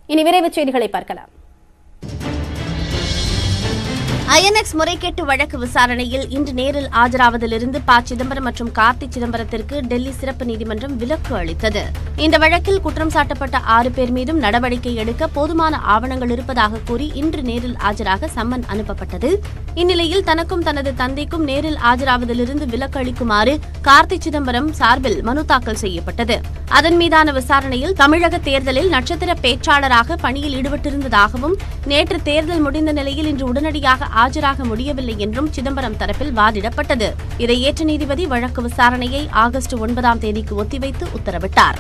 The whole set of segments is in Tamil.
இனி விரைவுச் செய்திகளை பார்க்கலாம் ஐஎன்எக்ஸ் முறைகேட்டு வழக்கு விசாரணையில் இன்று நேரில் ஆஜராவதிலிருந்து ப சிதம்பரம் மற்றும் கார்த்தி சிதம்பரத்திற்கு டெல்லி சிறப்பு நீதிமன்றம் விலக்கு அளித்தது இந்த வழக்கில் குற்றம் சாட்டப்பட்ட ஆறு பேர் மீதும் நடவடிக்கை எடுக்க போதுமான ஆவணங்கள் இருப்பதாக கூறி இன்று நேரில் ஆஜராக சம்மன் அனுப்பப்பட்டது இந்நிலையில் தனக்கும் தனது தந்தைக்கும் நேரில் ஆஜராவதிலிருந்து விலக்கு அளிக்குமாறு கார்த்தி சிதம்பரம் சார்பில் மனு தாக்கல் செய்யப்பட்டது அதன் மீதான விசாரணையில் தமிழக தேர்தலில் நட்சத்திர பேச்சாளராக பணியில் ஈடுபட்டிருந்ததாகவும் நேற்று தேர்தல் முடிந்த நிலையில் இன்று உடனடியாக ஆஜராக முடியவில்லை என்றும் சிதம்பரம் தரப்பில் வாதிடப்பட்டது இதை ஏற்ற நீதிபதி வழக்கு விசாரணையை ஆகஸ்ட் ஒன்பதாம் தேதிக்கு ஒத்திவைத்து உத்தரவிட்டார்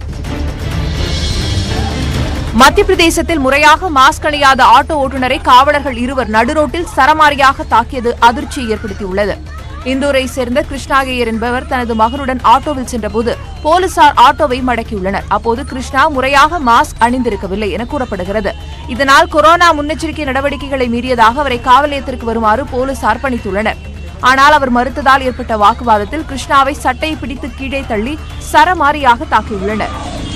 மத்திய பிரதேசத்தில் முறையாக மாஸ்க் அணியாத ஆட்டோ ஓட்டுநரை காவலர்கள் இருவர் நடுரோட்டில் சரமாரியாக தாக்கியது அதிர்ச்சியை ஏற்படுத்தியுள்ளது இந்தூரை சேர்ந்த கிருஷ்ணாகையர் என்பவர் தனது மகனுடன் ஆட்டோவில் சென்றபோது போலீசார் ஆட்டோவை மடக்கியுள்ளனர் அப்போது கிருஷ்ணா முறையாக மாஸ்க் அணிந்திருக்கவில்லை என கூறப்படுகிறது இதனால் கொரோனா முன்னெச்சரிக்கை நடவடிக்கைகளை மீறியதாக அவரை காவல் நிலையத்திற்கு வருமாறு போலீசார் பணித்துள்ளனர் ஆனால் அவர் மறுத்ததால் ஏற்பட்ட வாக்குவாதத்தில் கிருஷ்ணாவை சட்டையை பிடித்து கீழே தள்ளி சரமாரியாக தாக்கியுள்ளனர்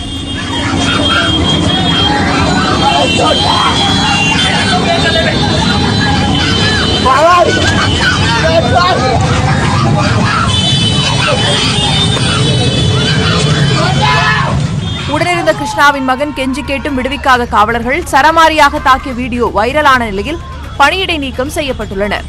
உடனிருந்த கிருஷ்ணாவின் மகன் கெஞ்சி கேட்டும் விடுவிக்காத காவலர்கள் சரமாரியாக தாக்கிய வீடியோ வைரலான நிலையில் பணியிடை நீக்கம் செய்யப்பட்டுள்ளனர்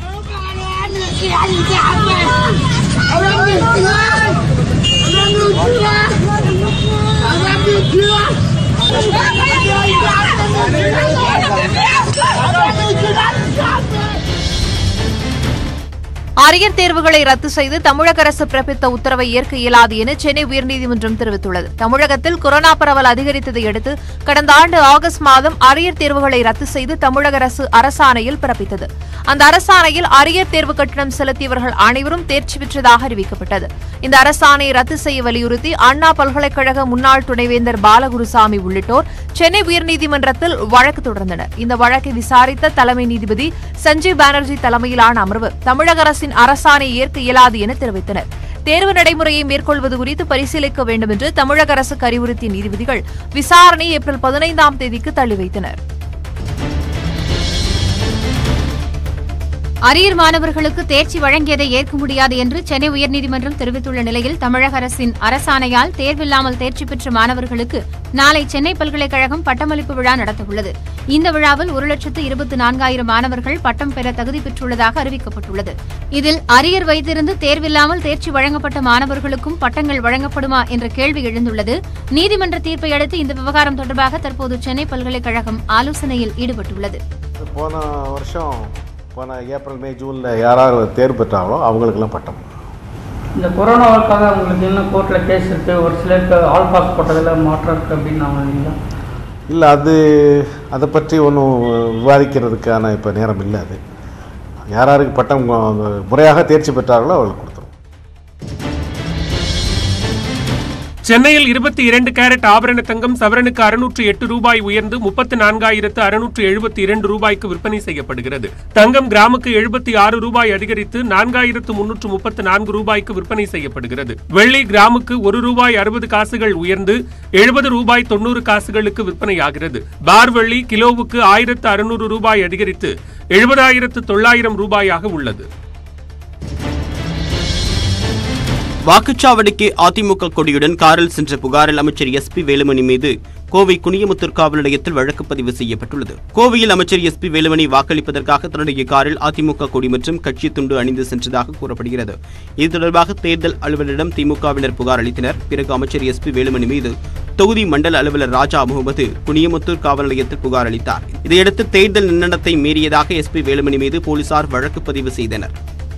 அரியர் தேர்வுகளை ரத்து செய்து தமிழக அரசு பிறப்பித்த உத்தரவை ஏற்க இயலாது என சென்னை உயர்நீதிமன்றம் தெரிவித்துள்ளது தமிழகத்தில் கொரோனா பரவல் அதிகரித்ததை அடுத்து கடந்த ஆண்டு ஆகஸ்ட் மாதம் அரியர் தேர்வுகளை ரத்து செய்து தமிழக அரசு அரசாணையில் பிறப்பித்தது அந்த அரசாணையில் அரியர் தேர்வு கட்டணம் செலுத்தியவர்கள் அனைவரும் தேர்ச்சி பெற்றதாக அறிவிக்கப்பட்டது இந்த அரசாணையை ரத்து செய்ய வலியுறுத்தி அண்ணா பல்கலைக்கழக முன்னாள் துணைவேந்தர் பாலகுருசாமி உள்ளிட்டோர் சென்னை உயர்நீதிமன்றத்தில் வழக்கு தொடர்ந்தனர் இந்த வழக்கை விசாரித்த தலைமை நீதிபதி சஞ்சீவ் பானர்ஜி தலைமையிலான அமர்வு தமிழக அரசின் அரசாணையை ஏற்க இயலாது என தெரிவித்தனர் தேர்வு நடைமுறையை மேற்கொள்வது குறித்து பரிசீலிக்க வேண்டும் என்று தமிழக அரசுக்கு அறிவுறுத்திய நீதிபதிகள் விசாரணை ஏப்ரல் பதினைந்தாம் தேதிக்கு தள்ளி வைத்தனர் அரியர் மாணவர்களுக்கு தேர்ச்சி வழங்கியதை ஏற்க முடியாது என்று சென்னை உயர்நீதிமன்றம் தெரிவித்துள்ள நிலையில் தமிழக அரசின் அரசாணையால் தேர்வில்லாமல் தேர்ச்சி பெற்ற மாணவர்களுக்கு நாளை சென்னை பல்கலைக்கழகம் பட்டமளிப்பு விழா நடத்தவுள்ளது இந்த விழாவில் ஒரு லட்சத்து இருபத்தி நான்காயிரம் மாணவர்கள் பட்டம் பெற தகுதி பெற்றுள்ளதாக அறிவிக்கப்பட்டுள்ளது இதில் அரியர் வைத்திருந்து தேர்வில்லாமல் தேர்ச்சி வழங்கப்பட்ட மாணவர்களுக்கும் பட்டங்கள் வழங்கப்படுமா என்ற கேள்வி எழுந்துள்ளது நீதிமன்ற தீர்ப்பை அடுத்து இந்த விவகாரம் தொடர்பாக தற்போது சென்னை பல்கலைக்கழகம் ஆலோசனையில் ஈடுபட்டுள்ளது போன வருஷம் போன ஏப்ரல் மே ஜூனில் யாராவது தேர்வு பெற்றாங்களோ அவங்களுக்கெல்லாம் பட்டம் இந்த கொரோனாவுக்காக உங்களுக்கு இன்னும் கோர்ட்டில் கேஸ் இருக்குது ஒரு சிலருக்கு ஆல் பாஸ் போட்டதில் மாற்றம் இருக்குது அப்படின்னு நான் இல்லைங்களா இல்லை அது அதை பற்றி ஒன்றும் விவாதிக்கிறதுக்கான இப்போ நேரம் இல்லை அது யாராருக்கு பட்டம் அஹ், முறையாக தேர்ச்சி பெற்றார்களோ அவர்களுக்கு கொடுத்துரும் சென்னையில் இருபத்தி இரண்டு கேரட் ஆபரண தங்கம் சவரனுக்கு அறுநூற்று எட்டு ரூபாய் உயர்ந்து முப்பத்து நான்காயிரத்து அறுநூற்று எழுபத்தி இரண்டு ரூபாய்க்கு விற்பனை செய்யப்படுகிறது தங்கம் கிராமுக்கு எழுபத்தி ஆறு ரூபாய் அதிகரித்து நான்காயிரத்து முன்னூற்று முப்பத்து நான்கு ரூபாய்க்கு விற்பனை செய்யப்படுகிறது வெள்ளி கிராமுக்கு ஒரு ரூபாய் அறுபது காசுகள் உயர்ந்து எழுபது ரூபாய் தொண்ணூறு காசுகளுக்கு விற்பனையாகிறது பார் வெள்ளி கிலோவுக்கு ஆயிரத்து அறுநூறு ரூபாய் அதிகரித்து எழுபதாயிரத்து தொள்ளாயிரம் ரூபாயாக உள்ளது வாக்குச்சாவடிக்கு அதிமுக கொடியுடன் காரில் சென்ற புகாரில் அமைச்சர் எஸ் பி வேலுமணி மீது கோவை குனியமுத்தூர் காவல் நிலையத்தில் வழக்கு பதிவு செய்யப்பட்டுள்ளது கோவையில் அமைச்சர் எஸ் பி வேலுமணி வாக்களிப்பதற்காக தன்னுடைய காரில் அதிமுக கொடி மற்றும் கட்சி துண்டு அணிந்து சென்றதாக கூறப்படுகிறது இது தொடர்பாக தேர்தல் அலுவலரிடம் திமுகவினர் புகார் அளித்தனர் பிறகு அமைச்சர் எஸ் பி வேலுமணி மீது தொகுதி மண்டல அலுவலர் ராஜா முகமது குனியமுத்தூர் காவல் நிலையத்தில் புகார் அளித்தார் இதையடுத்து தேர்தல் நிர்ணயத்தை மீறியதாக எஸ் பி வேலுமணி மீது போலீசார் வழக்கு பதிவு செய்தனர்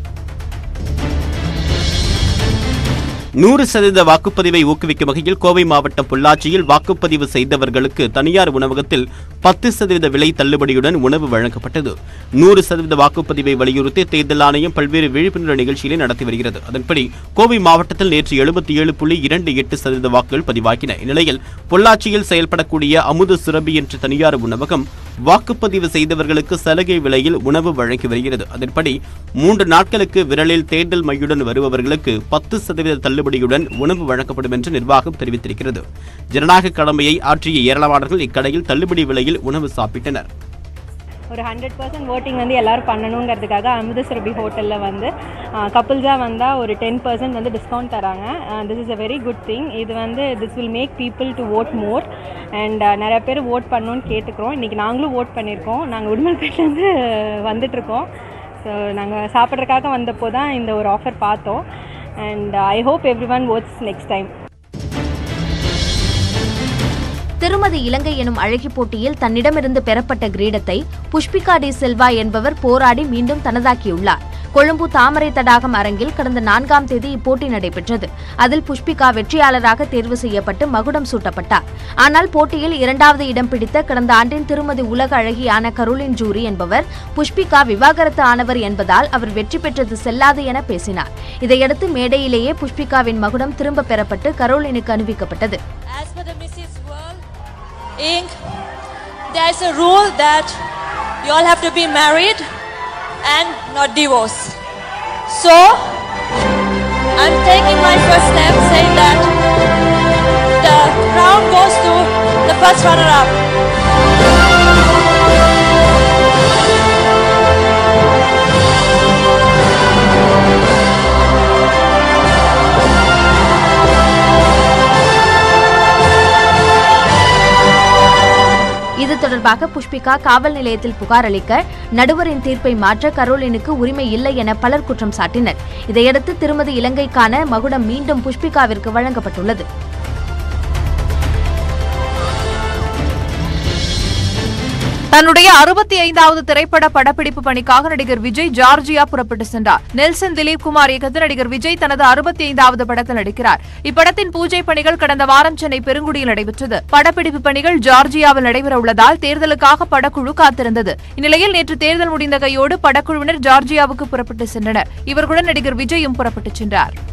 நூறு சதவீத வாக்குப்பதிவை ஊக்குவிக்கும் வகையில் கோவை மாவட்டம் பொள்ளாச்சியில் வாக்குப்பதிவு செய்தவர்களுக்கு தனியார் உணவகத்தில் பத்து சதவீத விலை தள்ளுபடியுடன் உணவு வழங்கப்பட்டது நூறு சதவீத வாக்குப்பதிவை வலியுறுத்தி தேர்தல் ஆணையம் பல்வேறு விழிப்புணர்வு நிகழ்ச்சிகளை நடத்தி வருகிறது அதன்படி கோவை மாவட்டத்தில் நேற்று எழுபத்தி ஏழு புள்ளி இரண்டு எட்டு சதவீத வாக்குகள் பதிவாகின இந்நிலையில் பொள்ளாச்சியில் செயல்படக்கூடிய அமுது சுரபி என்ற தனியார் உணவகம் வாக்குப்பதிவு செய்தவர்களுக்கு சலுகை விலையில் உணவு வழங்கி வருகிறது அதன்படி மூன்று நாட்களுக்கு விரலில் தேர்தல் மையுடன் வருபவர்களுக்கு பத்து சதவீத தள்ளுபடி தள்ளுபடியுடன் உணவு வழங்கப்படும் என்று நிர்வாகம் தெரிவித்திருக்கிறது ஜனநாயக கடமையை ஆற்றிய ஏராளமானவர்கள் இக்கடையில் தள்ளுபடி விலையில் உணவு சாப்பிட்டனர் ஒரு ஹண்ட்ரட் பர்சன்ட் ஓட்டிங் வந்து எல்லோரும் பண்ணணுங்கிறதுக்காக அமுதசுரபி ஹோட்டலில் வந்து கப்புள்ஸாக வந்தால் ஒரு டென் பர்சன்ட் வந்து டிஸ்கவுண்ட் தராங்க this is a very good thing இது வந்து this will make people to vote more and நிறைய பேர் ஓட் பண்ணணும்னு கேட்டுக்கிறோம் இன்றைக்கி நாங்களும் ஓட் பண்ணியிருக்கோம் நாங்கள் உடுமல்பேட்லேருந்து வந்துட்டுருக்கோம் ஸோ நாங்கள் சாப்பிட்றதுக்காக வந்தப்போ தான் இந்த ஒரு ஆஃபர் பார்த்தோம் and I hope every one votes next time திருமதி இலங்கை எனும் அழகி போட்டியில் தன்னிடமிருந்து பெறப்பட்ட கிரீடத்தை புஷ்பிகா டி செல்வா என்பவர் போராடி மீண்டும் தனதாக்கியுள்ளார் கொழும்பு தாமரை தடாகம் அரங்கில் கடந்த நான்காம் தேதி இப்போட்டி நடைபெற்றது அதில் புஷ்பிகா வெற்றியாளராக தேர்வு செய்யப்பட்டு மகுடம் சூட்டப்பட்டார் ஆனால் போட்டியில் இரண்டாவது இடம் பிடித்த கடந்த ஆண்டின் திருமதி உலக அழகியான கரோலின் ஜூரி என்பவர் புஷ்பிகா விவாகரத்து ஆனவர் என்பதால் அவர் வெற்றி பெற்றது செல்லாது என பேசினார் இதையடுத்து மேடையிலேயே புஷ்பிகாவின் மகுடம் திரும்ப பெறப்பட்டு கரோலினுக்கு அணிவிக்கப்பட்டது As per the Mrs. World Inc., there's a rule that you all have to be married and not divorced. So, I'm taking my first step saying that the crown goes to the first runner-up. இது தொடர்பாக புஷ்பிகா காவல் நிலையத்தில் புகார் அளிக்க நடுவரின் தீர்ப்பை மாற்ற கரோலினுக்கு உரிமை இல்லை என பலர் குற்றம் சாட்டினர் இதையடுத்து திருமதி இலங்கைக்கான மகுடம் மீண்டும் புஷ்பிகாவிற்கு வழங்கப்பட்டுள்ளது தன்னுடைய அறுபத்தி ஐந்தாவது திரைப்பட படப்பிடிப்பு பணிக்காக நடிகர் விஜய் ஜார்ஜியா புறப்பட்டு சென்றார் நெல்சன் திலீப் குமார் இயக்கத்தில் நடிகர் விஜய் தனது அறுபத்தி ஐந்தாவது படத்தில் நடிக்கிறார் இப்படத்தின் பூஜை பணிகள் கடந்த வாரம் சென்னை பெருங்குடியில் நடைபெற்றது படப்பிடிப்பு பணிகள் ஜார்ஜியாவில் நடைபெற உள்ளதால் தேர்தலுக்காக படக்குழு காத்திருந்தது இந்நிலையில் நேற்று தேர்தல் முடிந்த கையோடு படக்குழுவினர் ஜார்ஜியாவுக்கு புறப்பட்டு சென்றனர் இவர்களுடன் நடிகர் விஜயும் புறப்பட்டுச் சென்றார்